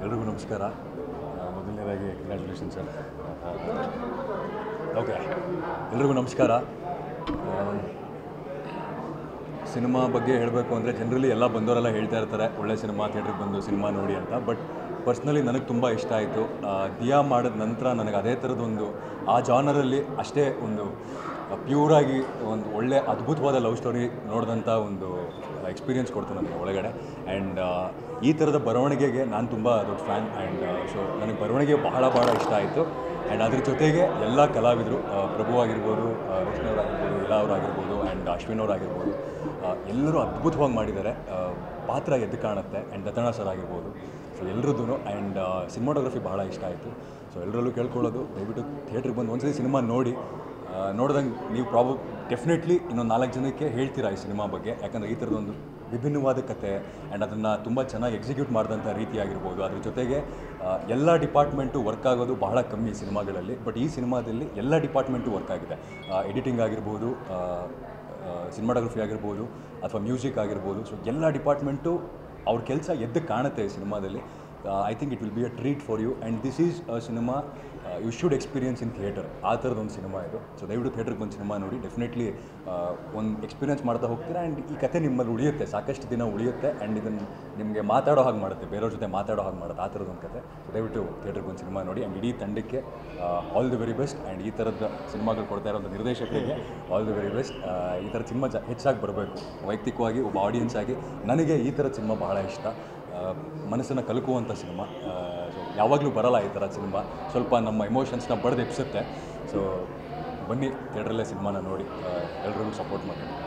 ಎಲ್ರಿಗೂ ನಮಸ್ಕಾರ ಆ, ಮೊದಲನೇದಾಗಿ ಕಂಗ್ರ್ಯಾಚುಲೇಷನ್ ಸರ್ ಓಕೆ ಎಲ್ರಿಗೂ ನಮಸ್ಕಾರ ಆ, ಸಿನಿಮಾ ಬಗ್ಗೆ ಹೇಳಬೇಕು ಅಂದರೆ ಜನರಲಿ ಎಲ್ಲ ಬಂದವರೆಲ್ಲ ಹೇಳ್ತಾ ಇರ್ತಾರೆ ಒಳ್ಳೆ ಸಿನಿಮಾ ಥಿಯೇಟ್ರಿಗೆ ಬಂದು ಸಿನಿಮಾ ನೋಡಿ ಅಂತ ಬಟ್ ಪರ್ಸ್ನಲಿ ನನಗೆ ತುಂಬ ಇಷ್ಟ ಆಯಿತು ದಿಯಾ ಮಾಡಿದ ನಂತರ ನನಗೆ ಅದೇ ಥರದೊಂದು ಆ ಜಾನರಲ್ಲಿ ಅಷ್ಟೇ ಒಂದು ಪ್ಯೂರಾಗಿ ಒಂದು ಒಳ್ಳೆ ಅದ್ಭುತವಾದ ಲವ್ ಸ್ಟೋರಿ ನೋಡಿದಂಥ ಒಂದು ಎಕ್ಸ್ಪೀರಿಯನ್ಸ್ ಕೊಡ್ತು ನನಗೆ ಒಳಗಡೆ ಆ್ಯಂಡ್ ಈ ಥರದ ಬರವಣಿಗೆಗೆ ನಾನು ತುಂಬ ದೊಡ್ಡ ಫ್ಯಾನ್ ಆ್ಯಂಡ್ ಸೊ ನನಗೆ ಬರವಣಿಗೆ ಬಹಳ ಭಾಳ ಇಷ್ಟ ಆಯಿತು ಆ್ಯಂಡ್ ಅದ್ರ ಜೊತೆಗೆ ಎಲ್ಲ ಕಲಾವಿದರು ಆ, ಪ್ರಭು ಆಗಿರ್ಬೋದು ಆ, ರೋಷನ್ ಅವರಾಗಿರ್ಬೋದು ಇಲಾ ಅವರಾಗಿರ್ಬೋದು ಆ್ಯಂಡ್ ಅಶ್ವಿನ್ ಅವರಾಗಿರ್ಬೋದು ಆ, ಎಲ್ಲರೂ ಅದ್ಭುತವಾಗಿ ಮಾಡಿದ್ದಾರೆ ಆ, ಪಾತ್ರ ಎದ್ದು ಕಾಣುತ್ತೆ ಆ್ಯಂಡ್ ದತ್ತಣ್ಣ ಸರ್ ಆಗಿರ್ಬೋದು ಸೊ ಎಲ್ರದ್ದು ಆ್ಯಂಡ್ ಸಿನಿಮಾಟೋಗ್ರಫಿ ಬಹಳ ಇಷ್ಟ ಆಯಿತು ಸೊ ಎಲ್ಲರಲ್ಲೂ ಕೇಳ್ಕೊಳ್ಳೋದು ದಯವಿಟ್ಟು ಥಿಯೇಟ್ರಿಗೆ ಬಂದು ಒಂದ್ಸರಿ ಸಿನಿಮಾ ನೋಡಿ ನೋಡ್ದಂಗೆ ನೀವು ಪ್ರಾಬ ಡೆಫಿನೆಟ್ಲಿ ಇನ್ನೊಂದು ನಾಲ್ಕು ಜನಕ್ಕೆ ಹೇಳ್ತೀರಾ ಈ ಸಿನಿಮಾ ಬಗ್ಗೆ ಯಾಕಂದರೆ ಈ ಥರದೊಂದು ವಿಭಿನ್ನವಾದ ಕತೆ ಆ್ಯಂಡ್ ಅದನ್ನು ತುಂಬ ಚೆನ್ನಾಗಿ ಎಕ್ಸಿಕ್ಯೂಟ್ ಮಾಡಿದಂಥ ರೀತಿ ಆಗಿರ್ಬೋದು ಅದ್ರ ಜೊತೆಗೆ ಆ, ಎಲ್ಲ ಡಿಪಾರ್ಟ್ಮೆಂಟು ವರ್ಕ್ ಆಗೋದು ಬಹಳ ಕಮ್ಮಿ ಸಿನಿಮಾಗಳಲ್ಲಿ ಬಟ್ ಈ ಸಿನಿಮಾದಲ್ಲಿ ಎಲ್ಲ ಡಿಪಾರ್ಟ್ಮೆಂಟು ವರ್ಕ್ ಆಗಿದೆ ಎಡಿಟಿಂಗ್ ಆಗಿರ್ಬೋದು ಸಿನಿಮಾಟೋಗ್ರಫಿ ಆಗಿರ್ಬೋದು ಅಥವಾ ಮ್ಯೂಸಿಕ್ ಆಗಿರ್ಬೋದು ಸೊ ಎಲ್ಲ ಡಿಪಾರ್ಟ್ಮೆಂಟು ಅವ್ರ ಕೆಲಸ ಎದ್ದು ಕಾಣುತ್ತೆ ಈ ಸಿನಿಮಾದಲ್ಲಿ I think it will be a treat for you and this is a cinema you should experience in theatre ಆ ಥರದೊಂದು ಸಿನಿಮಾ ಇದು ಸೊ ದಯವಿಟ್ಟು ಥಿಯೇಟ್ರಿಗೆ ಬಂದು ಸಿನಿಮಾ ನೋಡಿ ಡೆಫಿನೆಟ್ಲಿ ಒಂದು ಎಕ್ಸ್ಪೀರಿಯನ್ಸ್ ಮಾಡ್ತಾ ಹೋಗ್ತೀರಾ ಆ್ಯಂಡ್ ಈ ಕತೆ ನಿಮ್ಮಲ್ಲಿ ಉಳಿಯುತ್ತೆ ಸಾಕಷ್ಟು ದಿನ ಉಳಿಯುತ್ತೆ ಆ್ಯಂಡ್ ಇದನ್ನು ನಿಮಗೆ ಮಾತಾಡೋ ಹಾಗೆ ಮಾಡುತ್ತೆ ಬೇರೆಯವ್ರ ಜೊತೆ ಮಾತಾಡೋ ಹಾಗೆ ಮಾಡುತ್ತೆ ಆ ಥರದೊಂದು ಕತೆ ಸೊ ದಯವಿಟ್ಟು ಥಿಯೇಟ್ರಿಗೆ ಬಂದು ಸಿನಿಮಾ ನೋಡಿ ಆ್ಯಂಡ್ ಇಡೀ ತಂಡಕ್ಕೆ all the very best and ಈ ಥರದ ಸಿನಿಮಾಗಳು ಕೊಡ್ತಾ ಇರೋಂಥ ನಿರ್ದೇಶಕರಿಗೆ ಆಲ್ ದಿ ವೆರಿ ಬೆಸ್ಟ್ ಈ ಥರ ಸಿನಿಮಾ ಜ ಹೆಚ್ಚಾಗಿ ಬರಬೇಕು ವೈಯಕ್ತಿಕವಾಗಿ ಒಬ್ಬ ಆಡಿಯನ್ಸ್ ಆಗಿ ನನಗೆ ಈ ಥರದ ಸಿನಿಮಾ ಬಹಳ ಇಷ್ಟ ಮನಸ್ಸನ್ನು ಕಲಕುವಂಥ ಸಿನಿಮಾ ಸೊ ಯಾವಾಗಲೂ ಬರಲ್ಲ ಈ ಥರ ಸಿನಿಮಾ ಸ್ವಲ್ಪ ನಮ್ಮ ಎಮೋಷನ್ಸ್ನ ಬಡ್ದು ಎಪ್ಸುತ್ತೆ ಸೊ ಬನ್ನಿ ಥಿಯೇಟ್ರಲ್ಲೇ ಸಿನಿಮಾನ ನೋಡಿ ಎಲ್ರಿಗೂ ಸಪೋರ್ಟ್ ಮಾಡಿ